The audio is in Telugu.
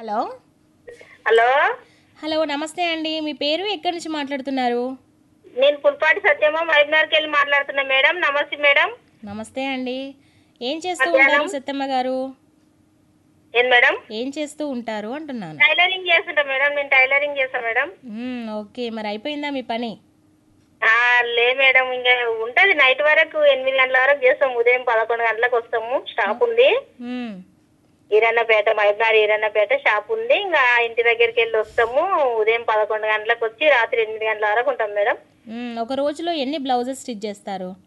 హలో హలో హలో నమస్తే అండి మీ పేరు ఎక్కడి నుంచి మాట్లాడుతున్నారు నేను పుల్పాటి సత్యమ్మ మహబూబ్నగర్కి వెళ్ళి మాట్లాడుతున్నా మేడం నమస్తే మేడం నమస్తే అండి ఏం చేస్తూ ఉంటారు సత్యమ్మ గారు ఏం మేడం ఏం చేస్తూ ఉంటారు అంటున్నాను టైలరింగ్ చేస్తుంటా మేడం నేను టైలరింగ్ చేస్తా మేడం మ్మ్, ఓకే మరి అయిపోయిందా మీ పని ఆ, లే మేడం ఇంకా ఉంటది నైట్ వరకు ఎనిమిది గంటల వరకు చేస్తాం ఉదయం పదకొండు గంటలకు వస్తాము షాప్ ఉంది మ్మ్, ఈరన్నపేట మహబూబ్నగర్ ఈరన్నపేట షాప్ ఉంది ఇంకా ఇంటి దగ్గరికి వెళ్ళి వస్తాము ఉదయం పదకొండు గంటలకు వచ్చి రాత్రి ఎనిమిది గంటల వరకు ఉంటాం మేడం మ్మ్, ఒక రోజులో ఎన్ని బ్లౌజెస్ స్టిచ్ చేస్తారు